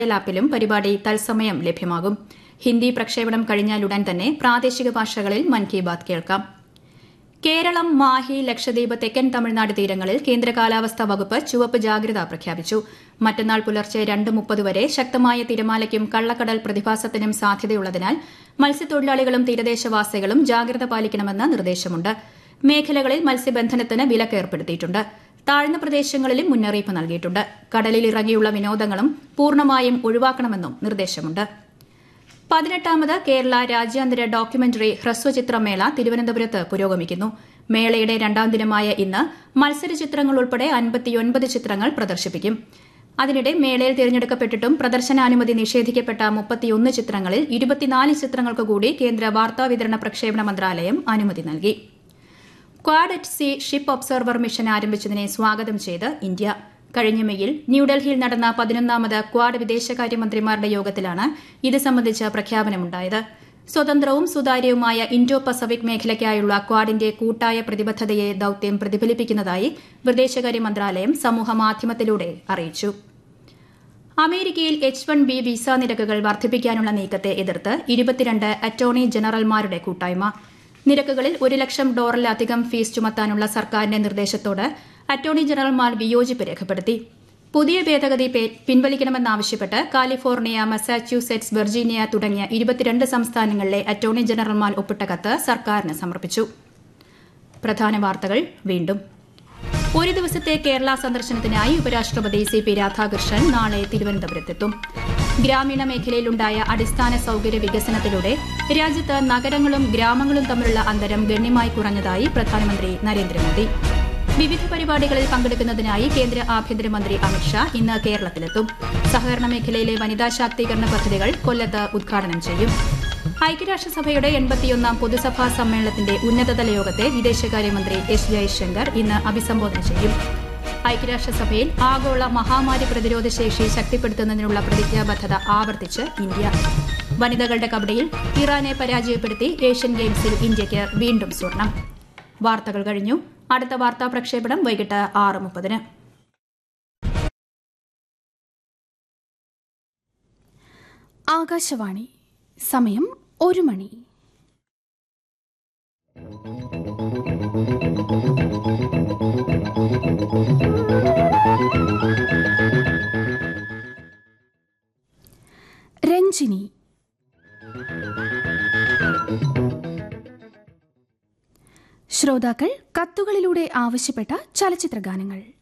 mobile ആപ്പിലും പരിപാടി തത്സമയം ലഭ്യമാകും ഹിന്ദി പ്രക്ഷേപണം കഴിഞ്ഞാലുടൻ തന്നെ പ്രാദേശിക ഭാഷകളിൽ മൻ കി ബാത് കേൾക്കാം കേരളം മാഹി ലക്ഷദ്വീപ് തെക്കൻ തമിഴ്നാട് തീരങ്ങളിൽ കേന്ദ്ര കാലാവസ്ഥാ വകുപ്പ് ചുവപ്പ് ജാഗ്രത പ്രഖ്യാപിച്ചു മറ്റന്നാൾ പുലർച്ചെ രണ്ട് മുപ്പത് വരെ ശക്തമായ തിരമാലയ്ക്കും കള്ളക്കടൽ പ്രതിഭാസത്തിനും സാധ്യതയുള്ളതിനാൽ മത്സ്യത്തൊഴിലാളികളും തീരദേശവാസികളും ജാഗ്രത പാലിക്കണമെന്ന് നിർദ്ദേശമുണ്ട് മേഖലകളിൽ മത്സ്യബന്ധനത്തിന് വിലക്ക് ഏർപ്പെടുത്തിയിട്ടുണ്ട് താഴ്ന്ന പ്രദേശങ്ങളിലും മുന്നറിയിപ്പ് നൽകിയിട്ടുണ്ട് കടലിൽ ഇറങ്ങിയുള്ള വിനോദങ്ങളും പൂർണ്ണമായും ഒഴിവാക്കണമെന്നും നിർദ്ദേശമുണ്ട് പതിനെട്ടാമത് കേരള രാജ്യാന്തര ഡോക്യുമെന്ററി ഹ്രസ്വചിത്രമേള തിരുവനന്തപുരത്ത് പുരോഗമിക്കുന്നു മേളയുടെ രണ്ടാം ദിനമായ ഇന്ന് മത്സര ചിത്രങ്ങൾ ഉൾപ്പെടെ അൻപത്തിയൊൻപത് ചിത്രങ്ങൾ പ്രദർശിപ്പിക്കും അതിനിടെ മേളയിൽ തിരഞ്ഞെടുക്കപ്പെട്ടിട്ടും പ്രദർശനാനുമതി നിഷേധിക്കപ്പെട്ട മുപ്പത്തിയൊന്ന് ചിത്രങ്ങളിൽ ഇരുപത്തിനാല് ചിത്രങ്ങൾക്ക് കൂടി കേന്ദ്ര വാർത്താവിതരണ പ്രക്ഷേപണ മന്ത്രാലയം അനുമതി നൽകി quad at sea ship observer mission ആരംഭിച്ചതിനെ സ്വാഗതം ചെയ്ത് ഇന്ത്യ കഴിഞ്ഞ മെയിൽ ന്യൂഡൽഹിയിൽ നടന്ന പതിനൊന്നാമത് ക്വാഡ് വിദേശകാര്യമന്ത്രിമാരുടെ യോഗത്തിലാണ് ഇത് സംബന്ധിച്ച പ്രഖ്യാപനമുണ്ടായത് സ്വതന്ത്രവും സുതാര്യവുമായ ഇൻഡോ പസഫിക് മേഖലയ്ക്കായുള്ള ക്വാഡിന്റെ കൂട്ടായ പ്രതിബദ്ധതയെ ദൌത്യം പ്രതിഫലിപ്പിക്കുന്നതായി വിദേശകാര്യ മന്ത്രാലയം സമൂഹമാധ്യമത്തിലൂടെ അറിയിച്ചു അമേരിക്കയിൽ എച്ച് വൺ ബി വിസ നിരക്കുകൾ വർദ്ധിപ്പിക്കാനുള്ള നീക്കത്തെ എതിർത്ത് ഇരുപത്തിരണ്ട് അറ്റോർണി ജനറൽമാരുടെ കൂട്ടായ്മ നിരക്കുകളിൽ ഒരു ലക്ഷം ഡോളറിലധികം ഫീസ് ചുമത്താനുള്ള സർക്കാരിന്റെ നിർദ്ദേശത്തോട് അറ്റോർണി ജനറൽമാർ വിയോജിപ്പ് രേഖപ്പെടുത്തി പുതിയ ഭേദഗതി പിൻവലിക്കണമെന്നാവശ്യപ്പെട്ട് കാലിഫോർണിയ മസാച്യൂസെറ്റ്സ് വെർജീനിയ തുടങ്ങിയ ഇരുപത്തിരണ്ട് സംസ്ഥാനങ്ങളിലെ അറ്റോർണി ജനറൽമാർ ഒപ്പിട്ട കത്ത് സർക്കാരിന് സമർപ്പിച്ചു പ്രധാന വാർത്തകൾ വീണ്ടും ഒരു ദിവസത്തെ കേരള സന്ദർശനത്തിനായി ഉപരാഷ്ട്രപതി സി പി രാധാകൃഷ്ണൻ നാളെ തിരുവനന്തപുരത്തെത്തും ഗ്രാമീണ മേഖലയിലുണ്ടായ അടിസ്ഥാന സൌകര്യ വികസനത്തിലൂടെ രാജ്യത്ത് നഗരങ്ങളും ഗ്രാമങ്ങളും തമ്മിലുള്ള അന്തരം ഗണ്യമായി കുറഞ്ഞതായി പ്രധാനമന്ത്രി നരേന്ദ്രമോദി വിവിധ പരിപാടികളിൽ പങ്കെടുക്കുന്നതിനായി കേന്ദ്ര ആഭ്യന്തരമന്ത്രി അമിത്ഷാ ഇന്ന് കേരളത്തിലെത്തും സഹകരണ മേഖലയിലെ വനിതാ ശാക്തീകരണ പദ്ധതികൾ കൊല്ലത്ത് ഉദ്ഘാടനം ചെയ്യും ഐക്യരാഷ്ട്രസഭയുടെ എൺപത്തിയൊന്നാം പൊതുസഭാ സമ്മേളനത്തിന്റെ ഉന്നതതല യോഗത്തെ വിദേശകാര്യമന്ത്രി എസ് ജയശങ്കർ ഇന്ന് അഭിസംബോധന ചെയ്യും ഐക്യരാഷ്ട്രസഭയിൽ ആഗോള മഹാമാരി പ്രതിരോധ ശേഷി ശക്തിപ്പെടുത്തുന്നതിനുള്ള പ്രതിജ്ഞാബദ്ധത ആവർത്തിച്ച് ഇന്ത്യ വനിതകളുടെ കബഡിയിൽ ഇറാനെ പരാജയപ്പെടുത്തി ഏഷ്യൻ ഗെയിംസിൽ ഇന്ത്യയ്ക്ക് വീണ്ടും സ്വർണം വാർത്തകൾ കഴിഞ്ഞു അടുത്ത വാർത്താ പ്രക്ഷേപണം വൈകിട്ട് ആറ് മുപ്പതിന് ആകാശവാണി സമയം ഒരു മണി രഞ്ജിനി ശ്രോതാക്കൾ കത്തുകളിലൂടെ ആവശ്യപ്പെട്ട ചലച്ചിത്ര ഗാനങ്ങൾ